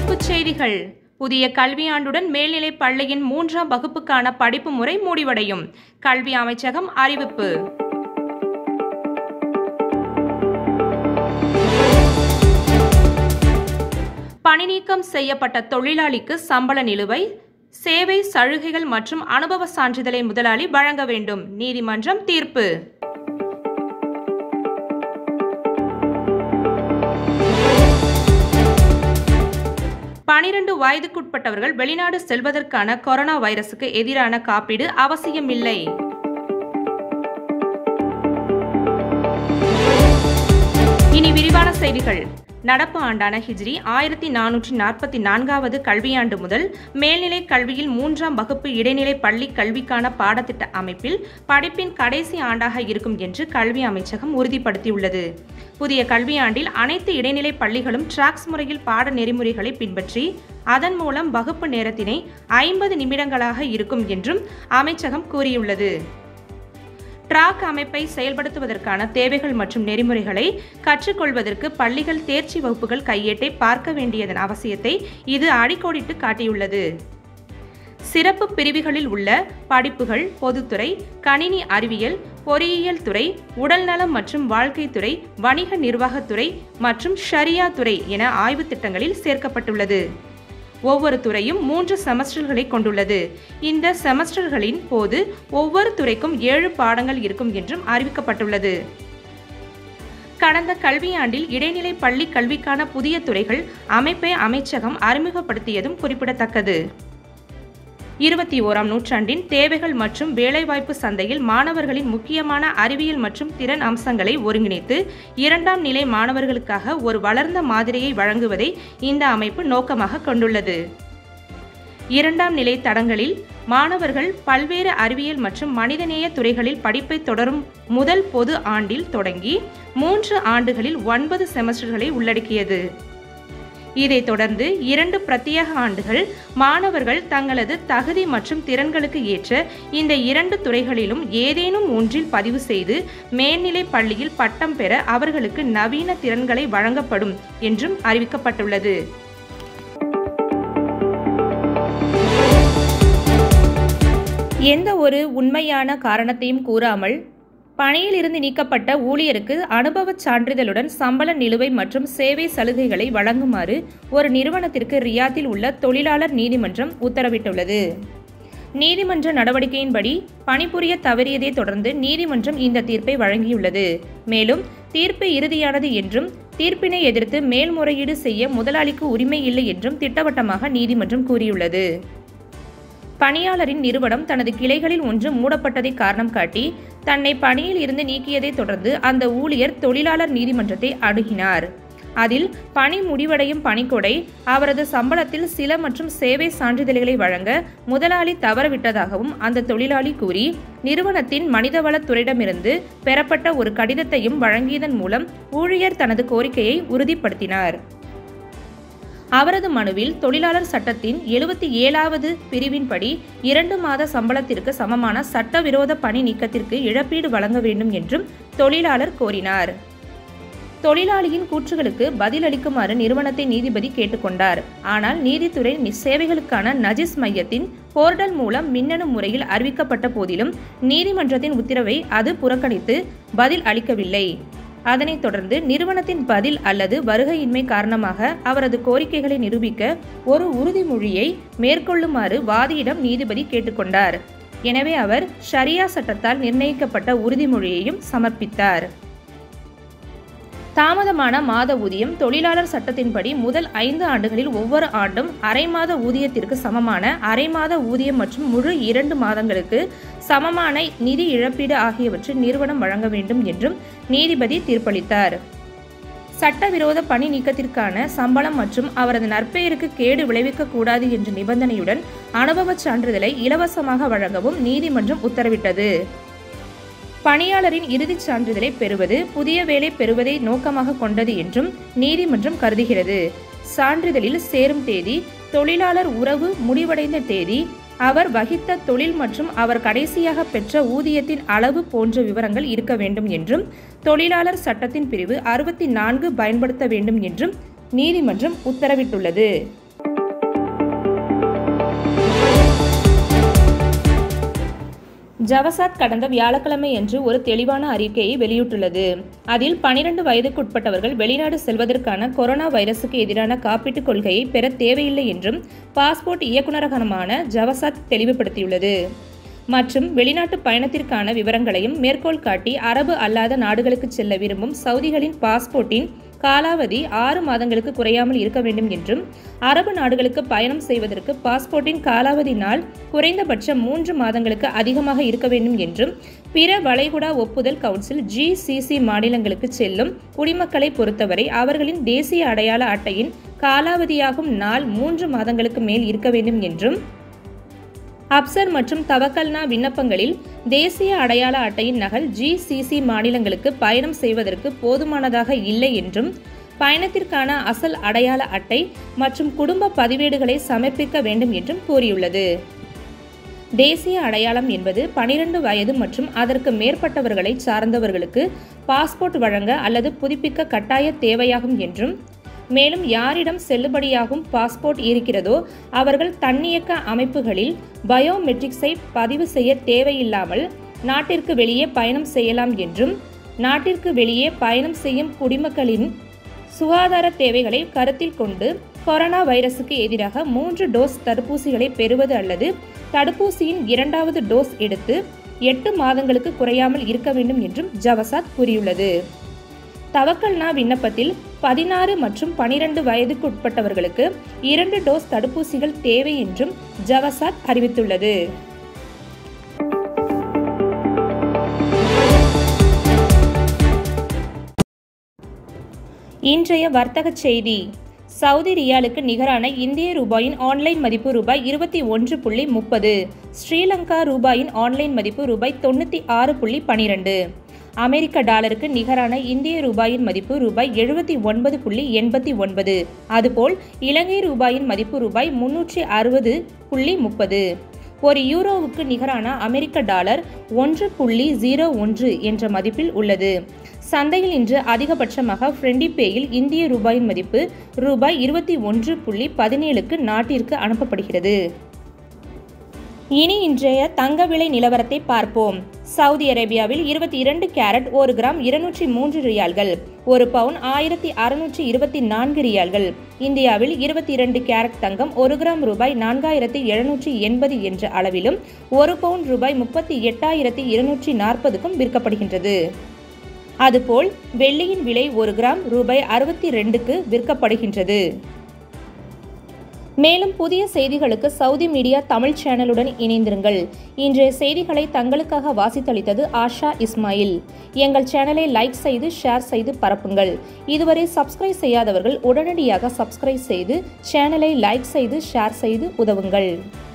தலைப்புச் செய்திகள் புதிய கல்வியாண்டுடன் மேல்நிலைப் பள்ளியின் மூன்றாம் வகுப்புக்கான படிப்பு முறை முடிவடையும் கல்வி அமைச்சகம் அறிவிப்பு பணிநீக்கம் செய்யப்பட்ட தொழிலாளிக்கு சம்பள நிலுவை சேவை சலுகைகள் மற்றும் அனுபவ சான்றிதழை முதலாளி வழங்க வேண்டும் நீதிமன்றம் தீர்ப்பு பனிரெண்டு வயதுக்குட்பட்டவர்கள் வெளிநாடு செல்வதற்கான கொரோனா வைரசுக்கு எதிரான காப்பீடு அவசியமில்லை இனி விரிவான செய்திகள் நடப்பு ஆண்டான ஹிஜ்ரி ஆயிரத்தி நானூற்றி நாற்பத்தி நான்காவது கல்வியாண்டு முதல் மேல்நிலை கல்வியில் மூன்றாம் வகுப்பு இடைநிலை பள்ளி கல்விக்கான பாடத்திட்ட அமைப்பில் படிப்பின் கடைசி ஆண்டாக இருக்கும் என்று கல்வி அமைச்சகம் உறுதிப்படுத்தியுள்ளது புதிய கல்வியாண்டில் அனைத்து இடைநிலை பள்ளிகளும் டிராக்ஸ் முறையில் பாட நெறிமுறைகளை பின்பற்றி அதன் மூலம் வகுப்பு நேரத்தினை ஐம்பது நிமிடங்களாக இருக்கும் என்றும் அமைச்சகம் கூறியுள்ளது டிராக் அமைப்பை செயல்படுத்துவதற்கான தேவைகள் மற்றும் நெறிமுறைகளை கற்றுக்கொள்வதற்கு பள்ளிகள் தேர்ச்சி வகுப்புகள் கையேட்டை பார்க்க வேண்டியதன் அவசியத்தை இது அடிக்கோடிட்டு காட்டியுள்ளது சிறப்பு பிரிவுகளில் உள்ள படிப்புகள் பொதுத்துறை கணினி அறிவியல் பொறியியல் துறை உடல்நலம் மற்றும் வாழ்க்கைத்துறை வணிக நிர்வாகத்துறை மற்றும் ஷரியா துறை என ஆய்வுத் திட்டங்களில் சேர்க்கப்பட்டுள்ளது ஒவ்வொரு துறையும் மூன்று செமஸ்டர்களை கொண்டுள்ளது இந்த செமஸ்டர்களின் போது ஒவ்வொரு துறைக்கும் ஏழு பாடங்கள் இருக்கும் என்றும் அறிவிக்கப்பட்டுள்ளது கடந்த கல்வியாண்டில் இடைநிலை பள்ளி கல்விக்கான புதிய துறைகள் அமைப்பை அமைச்சகம் அறிமுகப்படுத்தியதும் குறிப்பிடத்தக்கது இருபத்தி ஓராம் நூற்றாண்டின் தேவைகள் மற்றும் வேலைவாய்ப்பு சந்தையில் மாணவர்களின் முக்கியமான அறிவியல் மற்றும் திறன் அம்சங்களை ஒருங்கிணைத்து இரண்டாம் நிலை மாணவர்களுக்காக ஒரு வளர்ந்த மாதிரியை வழங்குவதை இந்த அமைப்பு நோக்கமாக கொண்டுள்ளது இரண்டாம் நிலை தடங்களில் மாணவர்கள் பல்வேறு அறிவியல் மற்றும் மனிதநேய துறைகளில் படிப்பை தொடரும் முதல் பொது ஆண்டில் தொடங்கி மூன்று ஆண்டுகளில் ஒன்பது செமஸ்டர்களை உள்ளடக்கியது இதைத் தொடர்ந்து இரண்டு பிரத்யேக ஆண்டுகள் மாணவர்கள் தங்களது தகுதி மற்றும் திறன்களுக்கு ஏற்ற இந்த இரண்டு துறைகளிலும் ஏதேனும் ஒன்றில் பதிவு செய்து மேல்நிலை பள்ளியில் பட்டம் பெற அவர்களுக்கு நவீன திறன்களை வழங்கப்படும் என்றும் அறிவிக்கப்பட்டுள்ளது எந்த ஒரு உண்மையான காரணத்தையும் கூறாமல் பணியில் இருந்து நீக்கப்பட்ட ஊழியருக்கு அனுபவச் சான்றிதழுடன் சம்பள நிலுவை மற்றும் சேவை சலுகைகளை வழங்குமாறு ஒரு நிறுவனத்திற்கு ரியாத்தில் உள்ள தொழிலாளர் நீதிமன்றம் உத்தரவிட்டுள்ளது நீதிமன்ற நடவடிக்கையின்படி பணிபுரிய தவறியதை தொடர்ந்து நீதிமன்றம் இந்த தீர்ப்பை வழங்கியுள்ளது மேலும் தீர்ப்பு இறுதியானது என்றும் தீர்ப்பினை எதிர்த்து மேல்முறையீடு செய்ய முதலாளிக்கு உரிமை இல்லை என்றும் திட்டவட்டமாக நீதிமன்றம் கூறியுள்ளது பணியாளரின் நிறுவனம் தனது கிளைகளில் ஒன்று மூடப்பட்டதை காரணம் காட்டி தன்னை பணியில் இருந்து நீக்கியதை தொடர்ந்து அந்த ஊழியர் தொழிலாளர் நீதிமன்றத்தை அணுகினார் அதில் பணி முடிவடையும் பணிக்கொடை அவரது சம்பளத்தில் சில மற்றும் சேவை சான்றிதழ்களை வழங்க முதலாளி தவறவிட்டதாகவும் அந்த தொழிலாளி கூறி நிறுவனத்தின் மனிதவளத்துறையிடமிருந்து பெறப்பட்ட ஒரு கடிதத்தையும் வழங்கியதன் மூலம் ஊழியர் தனது கோரிக்கையை உறுதிப்படுத்தினார் அவரது மனுவில் தொழிலாளர் சட்டத்தின் எழுபத்தி ஏழாவது பிரிவின்படி இரண்டு மாத சம்பளத்திற்கு சமமான சட்டவிரோத பணி நீக்கத்திற்கு இழப்பீடு வழங்க வேண்டும் என்றும் தொழிலாளர் கோரினார் தொழிலாளியின் கூற்றுகளுக்கு பதிலளிக்குமாறு நிறுவனத்தை நீதிபதி கேட்டுக்கொண்டார் ஆனால் நீதித்துறை சேவைகளுக்கான நஜிஸ் மையத்தின் போர்டல் மூலம் மின்னணு முறையில் அறிவிக்கப்பட்ட போதிலும் நீதிமன்றத்தின் உத்தரவை அது புறக்கணித்து பதில் அளிக்கவில்லை அதனைத் தொடர்ந்து நிறுவனத்தின் பதில் அல்லது வருகையின்மை காரணமாக அவரது கோரிக்கைகளை நிரூபிக்க ஒரு உறுதிமொழியை மேற்கொள்ளுமாறு வாதியிடம் நீதிபதி கேட்டுக்கொண்டார் எனவே அவர் ஷரியா சட்டத்தால் நிர்ணயிக்கப்பட்ட உறுதிமொழியையும் சமர்ப்பித்தார் தாமதமான மாத ஊதியம் தொழிலாளர் சட்டத்தின்படி முதல் ஐந்து ஆண்டுகளில் ஒவ்வொரு ஆண்டும் அரை மாத ஊதியத்திற்கு சமமான அரை மாத ஊதியம் மற்றும் முழு இரண்டு மாதங்களுக்கு சமமான நிதி இழப்பீடு ஆகியவற்றை நிறுவனம் வழங்க வேண்டும் என்றும் நீதிபதி தீர்ப்பளித்தார் சட்டவிரோத பணி நீக்கத்திற்கான சம்பளம் மற்றும் அவரது நற்பெயருக்கு கேடு விளைவிக்கக்கூடாது என்ற நிபந்தனையுடன் அனுபவச் சான்றிதழை இலவசமாக வழங்கவும் நீதிமன்றம் உத்தரவிட்டது பணியாளரின் இறுதிச் சான்றிதழை பெறுவது புதிய வேலை பெறுவதை நோக்கமாக கொண்டது என்றும் நீதிமன்றம் கருதுகிறது சான்றிதழில் சேரும் தேதி தொழிலாளர் உறவு முடிவடைந்த தேதி அவர் வகித்த தொழில் மற்றும் அவர் கடைசியாக பெற்ற ஊதியத்தின் அளவு போன்ற விவரங்கள் இருக்க வேண்டும் என்றும் தொழிலாளர் சட்டத்தின் பிரிவு அறுபத்தி நான்கு பயன்படுத்த வேண்டும் என்றும் நீதிமன்றம் உத்தரவிட்டுள்ளது ஜவசாத் கடந்த வியாழக்கிழமையன்று ஒரு தெளிவான அறிக்கையை வெளியிட்டுள்ளது அதில் பனிரெண்டு வயதுக்குட்பட்டவர்கள் வெளிநாடு செல்வதற்கான கொரோனா வைரசுக்கு எதிரான காப்பீட்டுக் கொள்கையை பெற தேவையில்லை என்றும் பாஸ்போர்ட் இயக்குநரகமான ஜவசாத் தெளிவுபடுத்தியுள்ளது மற்றும் வெளிநாட்டு பயணத்திற்கான விவரங்களையும் மேற்கோள் காட்டி அரபு அல்லாத நாடுகளுக்கு செல்ல விரும்பும் சவுதிகளின் பாஸ்போர்ட்டின் காலாவதி ஆறு மாதங்களுக்கு குறையாமல் இருக்க வேண்டும் என்றும் அரபு நாடுகளுக்கு பயணம் செய்வதற்கு பாஸ்போர்ட்டின் காலாவதி நாள் குறைந்தபட்சம் மூன்று மாதங்களுக்கு அதிகமாக இருக்க வேண்டும் என்றும் பிற வளைகுடா ஒப்புதல் கவுன்சில் ஜிசிசி மாநிலங்களுக்கு செல்லும் குடிமக்களை பொறுத்தவரை அவர்களின் தேசிய அடையாள அட்டையின் காலாவதியாகும் நாள் மூன்று மாதங்களுக்கு மேல் இருக்க வேண்டும் என்றும் அப்சர் மற்றும் தவக்கல்னா விண்ணப்பங்களில் தேசிய அடையாள அட்டையின் நகல் ஜிசிசி மாநிலங்களுக்கு பயணம் செய்வதற்கு போதுமானதாக இல்லை என்றும் பயணத்திற்கான அசல் அடையாள அட்டை மற்றும் குடும்ப பதிவேடுகளை சமர்ப்பிக்க வேண்டும் என்றும் கூறியுள்ளது தேசிய அடையாளம் என்பது பனிரெண்டு வயது மற்றும் அதற்கு மேற்பட்டவர்களை சார்ந்தவர்களுக்கு பாஸ்போர்ட் வழங்க அல்லது புதுப்பிக்க கட்டாய தேவையாகும் என்றும் மேலும் யாரிடம் செல்லுபடியாகும் பாஸ்போர்ட் இருக்கிறதோ அவர்கள் தன்னியக்க அமைப்புகளில் பயோமெட்ரிக்ஸை பதிவு செய்ய தேவையில்லாமல் நாட்டிற்கு வெளியே பயணம் செய்யலாம் என்றும் நாட்டிற்கு வெளியே பயணம் செய்யும் குடிமக்களின் சுகாதார தேவைகளை கருத்தில் கொண்டு கொரோனா வைரசுக்கு எதிராக மூன்று டோஸ் தடுப்பூசிகளை பெறுவது அல்லது தடுப்பூசியின் இரண்டாவது டோஸ் எடுத்து எட்டு மாதங்களுக்கு குறையாமல் இருக்க வேண்டும் என்றும் ஜவசாத் கூறியுள்ளது தவக்கல்னா விண்ணப்பத்தில் பதினாறு மற்றும் பனிரெண்டு வயதுக்குட்பட்டவர்களுக்கு இரண்டு டோஸ் தடுப்பூசிகள் தேவை என்றும் ஜவசாத் அறிவித்துள்ளது இன்றைய வர்த்தக செய்தி சவுதி ரியாலுக்கு நிகரான இந்திய ரூபாயின் ஆன்லைன் மதிப்பு ரூபாய் இருபத்தி ஒன்று புள்ளி முப்பது ஸ்ரீலங்கா ரூபாயின் ஆன்லைன் மதிப்பு ரூபாய் தொண்ணூற்றி ஆறு புள்ளி பனிரெண்டு அமெரிக்க டாலருக்கு நிகரான இந்திய ரூபாயின் மதிப்பு ரூபாய் எழுபத்தி ஒன்பது புள்ளி எண்பத்தி ஒன்பது அதுபோல் இலங்கை ரூபாயின் மதிப்பு ரூபாய் முன்னூற்றி அறுபது புள்ளி முப்பது ஒரு யூரோவுக்கு நிகரான அமெரிக்க டாலர் ஒன்று புள்ளி ஜீரோ ஒன்று என்ற மதிப்பில் உள்ளது சந்தையில் இன்று அதிகபட்சமாக ஃப்ரெண்டி பேயில் இந்திய ரூபாயின் மதிப்பு ரூபாய் இருபத்தி ஒன்று புள்ளி பதினேழுக்கு நாட்டிற்கு அனுப்பப்படுகிறது இனி இன்றைய தங்க விலை நிலவரத்தை பார்ப்போம் சவுதி அரேபியாவில் இருபத்தி இரண்டு கேரட் ஒரு கிராம் இருநூற்றி மூன்று ரியால்கள் ஒரு பவுன் ஆயிரத்தி அறுநூற்றி இருபத்தி நான்கு ரியால்கள் இந்தியாவில் இருபத்தி இரண்டு கேரட் தங்கம் ஒரு கிராம் ரூபாய் நான்காயிரத்தி எழுநூற்றி எண்பது என்ற அளவிலும் ஒரு பவுன் ரூபாய் முப்பத்தி எட்டாயிரத்தி இருநூற்றி நாற்பதுக்கும் விற்கப்படுகின்றது அதுபோல் வெள்ளியின் விலை ஒரு கிராம் ரூபாய் அறுபத்தி ரெண்டுக்கு விற்கப்படுகின்றது மேலும் புதிய செய்திகளுக்கு சவுதி மீடியா தமிழ் சேனலுடன் இணைந்திருங்கள் இன்றைய செய்திகளை தங்களுக்காக வாசித்தளித்தது ஆஷா இஸ்மாயில் எங்கள் சேனலை லைக் செய்து ஷேர் செய்து பரப்புங்கள் இதுவரை சப்ஸ்கிரைப் செய்யாதவர்கள் உடனடியாக சப்ஸ்கிரைப் செய்து சேனலை லைக் செய்து ஷேர் செய்து உதவுங்கள்